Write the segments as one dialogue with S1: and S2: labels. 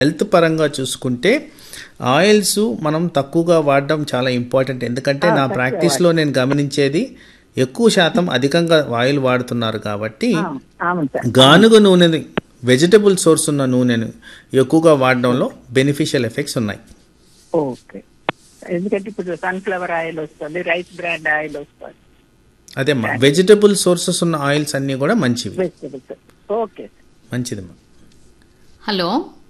S1: Health పరంగా చూసుకుంటే oils మనం తక్కువగా వాడడం చాలా ఇంపార్టెంట్ ఎందుకంటే నా ప్రాక్టీస్లో నేను గమనించేది ఎక్కువ శాతం అధికంగా ఆయిల్ వాడుతున్నారు కాబట్టి
S2: అవును సార్
S1: గానుగ నూనెని వెజిటబుల్ సోర్స్ ఉన్న నూనెను ఎక్కువగా వాడడంలో బెనిఫిషియల్ ఎఫెక్ట్స్ ఉన్నాయి
S2: ఓకే ఎందుకంటే ఇప్పుడు సన్ఫ్లవర్ ఆయిల్ వస్తుంది రైస్ బ్రాండ్ ఆయిల్ వస్తుంది
S1: అదే వెజిటబుల్ సోర్సెస్ ఉన్న ఆయిల్స్ అన్నీ కూడా మంచివి
S2: వెజిటబుల్స్ ఓకే
S1: మంచిదమ్మా
S3: హలో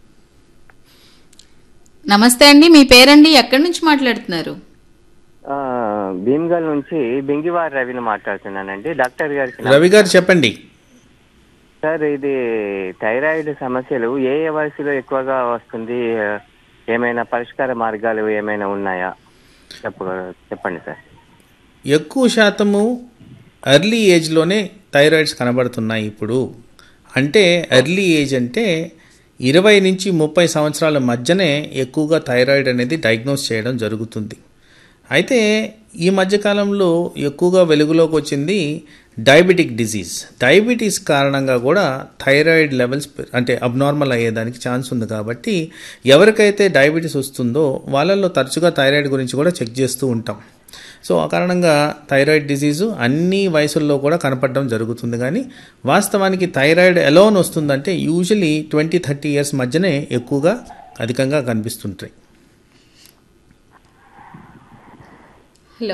S3: నమస్తే అండి మీ పేరండి ఎక్కడి నుంచి మాట్లాడుతున్నారు
S4: ఆ, భీమ్గల్ నుంచి బెంగివారి రవిని మాట్లాడుతున్నానండి డాక్టర్ గారికి నా-
S1: రవి గారు చెప్పండి
S4: సార్ ఇది థైరాయిడ్ సమస్యలు ఏ ఏ వయసులో ఎక్కువగా వస్తుంది ఏమైనా పరిష్కార మార్గాలు ఏమైనా ఉన్నాయా చెప్ప చెప్పండి సార్
S1: ఎక్కువ శాతము ఎర్లీ ఏజ్లోనే థైరాయిడ్స్ కనబడుతున్నాయి ఇప్పుడు అంటే ఎర్లీ ఏజ్ అంటే ఇరవై నుంచి ముప్పై సంవత్సరాల మధ్యనే ఎక్కువగా థైరాయిడ్ అనేది డయాగ్నోస్ చేయడం జరుగుతుంది అయితే ఈ మధ్యకాలంలో ఎక్కువగా వెలుగులోకి వచ్చింది డయాబెటిక్ డిజీజ్ డయాబెటీస్ కారణంగా కూడా థైరాయిడ్ లెవెల్స్ పె- అంటే అబ్నార్మల్ అయ్యేదానికి ఛాన్స్ ఉంది కాబట్టి ఎవరికైతే డయాబెటీస్ వస్తుందో వాళ్ళల్లో తరచుగా థైరాయిడ్ గురించి కూడా చెక్ చేస్తూ ఉంటాం సో ఆ కారణంగా థైరాయిడ్ డిజీజు అన్ని వయసుల్లో కూడా కనపడడం జరుగుతుంది కానీ వాస్తవానికి థైరాయిడ్ ఎలోన్ వస్తుందంటే యూజువలీ ట్వంటీ థర్టీ ఇయర్స్ మధ్యనే ఎక్కువగా అధికంగా కనిపిస్తుంటాయి
S3: హలో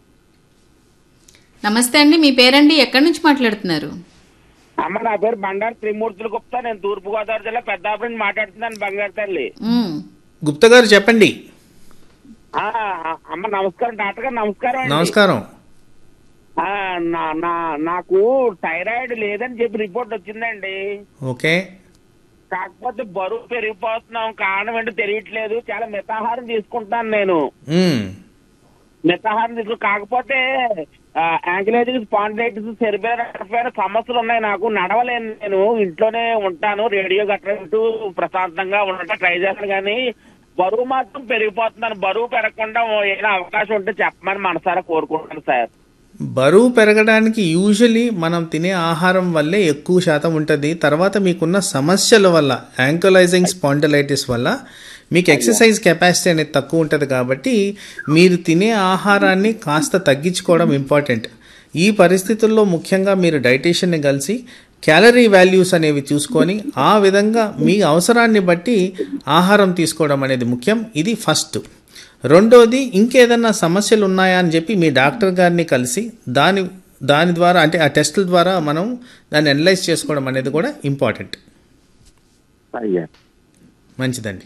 S3: నమస్తే అండి మీ పేరండి ఎక్కడి నుంచి మాట్లాడుతున్నారు
S5: అమ్మ నా పేరు బండారు త్రిమూర్తులు గుప్తా నేను తూర్పు గోదావరి జిల్లా పెద్దాపురం నుంచి మాట్లాడుతున్నాను బంగారు తల్లి
S3: మ్మ్.
S1: గుప్తా గారు చెప్పండి
S5: ఆ, అమ్మ నమస్కారం డాక్టర్ గారు నమస్కారం అండి.
S1: నమస్కారం
S5: ఆ, నా నా నాకు థైరాయిడ్ లేదని చెప్పి రిపోర్ట్ వచ్చిందండి
S1: ఓకే
S5: కాకపోతే బరువు పెరిగిపోతున్నాం కారణం ఏంటో తెలియట్లేదు చాలా మితాహారం తీసుకుంటాను నేను
S1: మ్మ్.
S5: మితాహారం తీసుకు కాకపోతే యాంకిలైటిస్ స్పాండిలైటిస్ సెరిబెల్ సమస్యలు ఉన్నాయి నాకు నడవలేను నేను ఇంట్లోనే ఉంటాను రేడియో గట్రా వింటూ ప్రశాంతంగా ఉండటం ట్రై చేస్తాను కానీ బరువు మాత్రం పెరిగిపోతున్నాను బరువు పెరగకుండా ఏదైనా అవకాశం ఉంటే చెప్పమని మనసారా కోరుకుంటాను సార్
S1: బరువు పెరగడానికి యూజువలీ మనం తినే ఆహారం వల్లే ఎక్కువ శాతం ఉంటుంది తర్వాత మీకున్న సమస్యల వల్ల యాంకలైజింగ్ స్పాండలైటిస్ వల్ల మీకు ఎక్సర్సైజ్ కెపాసిటీ అనేది తక్కువ ఉంటుంది కాబట్టి మీరు తినే ఆహారాన్ని కాస్త తగ్గించుకోవడం ఇంపార్టెంట్ ఈ పరిస్థితుల్లో ముఖ్యంగా మీరు డైటీషియన్ని కలిసి క్యాలరీ వాల్యూస్ అనేవి చూసుకొని ఆ విధంగా మీ అవసరాన్ని బట్టి ఆహారం తీసుకోవడం అనేది ముఖ్యం ఇది ఫస్ట్ రెండోది ఇంకేదన్నా సమస్యలు ఉన్నాయా అని చెప్పి మీ డాక్టర్ గారిని కలిసి దాని దాని ద్వారా అంటే ఆ టెస్టుల ద్వారా మనం దాన్ని అనలైజ్ చేసుకోవడం అనేది కూడా ఇంపార్టెంట్
S4: అయ్యా
S1: మంచిదండి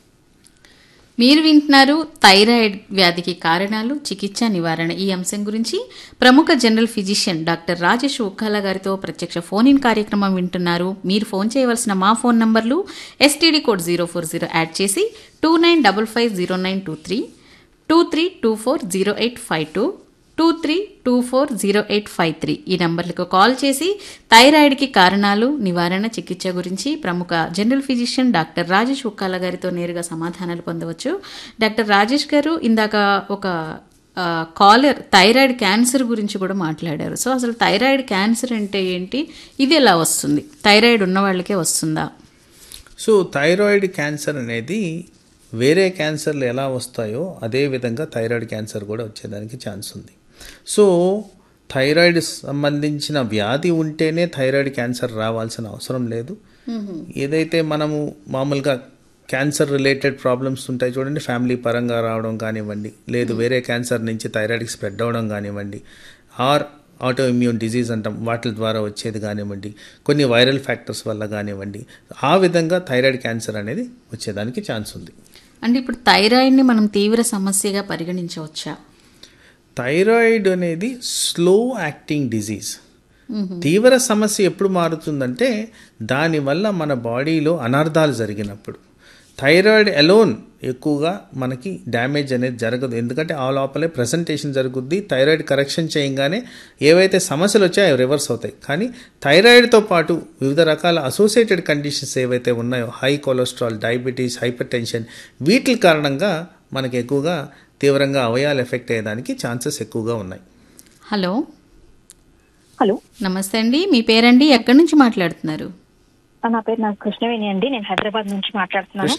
S3: మీరు వింటున్నారు థైరాయిడ్ వ్యాధికి కారణాలు చికిత్స నివారణ ఈ అంశం గురించి ప్రముఖ general physician doctor Rajesh Ukkala గారితో ప్రత్యక్ష ఫోన్ ఇన్ కార్యక్రమం వింటున్నారు మీరు ఫోన్ చేయవలసిన మా ఫోన్ నంబర్లు STD code zero four zero add చేసి two nine double five zero nine two three two three two four zero eight five two two three two four zero eight five three ఈ నంబర్లకు call చేసి థైరాయిడ్కి కారణాలు నివారణ చికిత్స గురించి ప్రముఖ general physician doctor Rajesh Ukkala గారితో నేరుగా సమాధానాలు పొందవచ్చు డాక్టర్ రాజేష్ గారు ఇందాక ఒక ఆ, కాలర్ థైరాయిడ్ క్యాన్సర్ గురించి కూడా మాట్లాడారు సో అసలు థైరాయిడ్ క్యాన్సర్ అంటే ఏంటి ఇది ఎలా వస్తుంది థైరాయిడ్ ఉన్న వాళ్ళకే వస్తుందా
S1: సో థైరాయిడ్ క్యాన్సర్ అనేది వేరే క్యాన్సర్లు ఎలా వస్తాయో అదే విధంగా థైరాయిడ్ క్యాన్సర్ కూడా వచ్చేదానికి ఛాన్స్ ఉంది సో థైరాయిడ్ సంబంధించిన వ్యాధి ఉంటేనే థైరాయిడ్ క్యాన్సర్ రావాల్సిన అవసరం లేదు ఏదైతే మనము మామూలుగా క్యాన్సర్ రిలేటెడ్ ప్రాబ్లమ్స్ ఉంటాయి చూడండి ఫ్యామిలీ పరంగా రావడం కానివ్వండి లేదు వేరే క్యాన్సర్ నుంచి థైరాయిడ్కి స్ప్రెడ్ అవ్వడం కానివ్వండి ఆర్ ఆటో ఇమ్యూన్ డిజీజ్ అంటాం వాటి ద్వారా వచ్చేది కానివ్వండి కొన్ని వైరల్ ఫ్యాక్టర్స్ వల్ల కానివ్వండి ఆ విధంగా థైరాయిడ్ క్యాన్సర్ అనేది వచ్చేదానికి ఛాన్స్ ఉంది
S3: అంటే ఇప్పుడు థైరాయిడ్ని మనం తీవ్ర సమస్యగా పరిగణించవచ్చా
S1: థైరాయిడ్ అనేది స్లో యాక్టింగ్ డిజీజ్ తీవ్ర సమస్య ఎప్పుడు మారుతుందంటే దానివల్ల మన బాడీలో అనర్థాలు జరిగినప్పుడు థైరాయిడ్ ఎలోన్ ఎక్కువగా మనకి డ్యామేజ్ అనేది జరగదు ఎందుకంటే ఆ లోపలే ప్రజెంటేషన్ జరుగుద్ది థైరాయిడ్ కరెక్షన్ చేయగానే ఏవైతే సమస్యలు వచ్చాయో రివర్స్ అవుతాయి కానీ థైరాయిడ్తో పాటు వివిధ రకాల అసోసియేటెడ్ కండిషన్స్ ఏవైతే ఉన్నాయో high cholesterol diabetes hypertension వీటి కారణంగా మనకి ఎక్కువగా తీవ్రంగా అవయాలు ఎఫెక్ట్ అయ్యేదానికి ఛాన్సెస్ ఎక్కువగా ఉన్నాయి
S3: హలో
S2: హలో
S3: నమస్తే అండి మీ పేరండి ఎక్కడి నుంచి మాట్లాడుతున్నారు
S6: నా పేరు నాకు కృష్ణవేణి అండి నేను హైదరాబాద్ నుంచి మాట్లాడుతున్నాను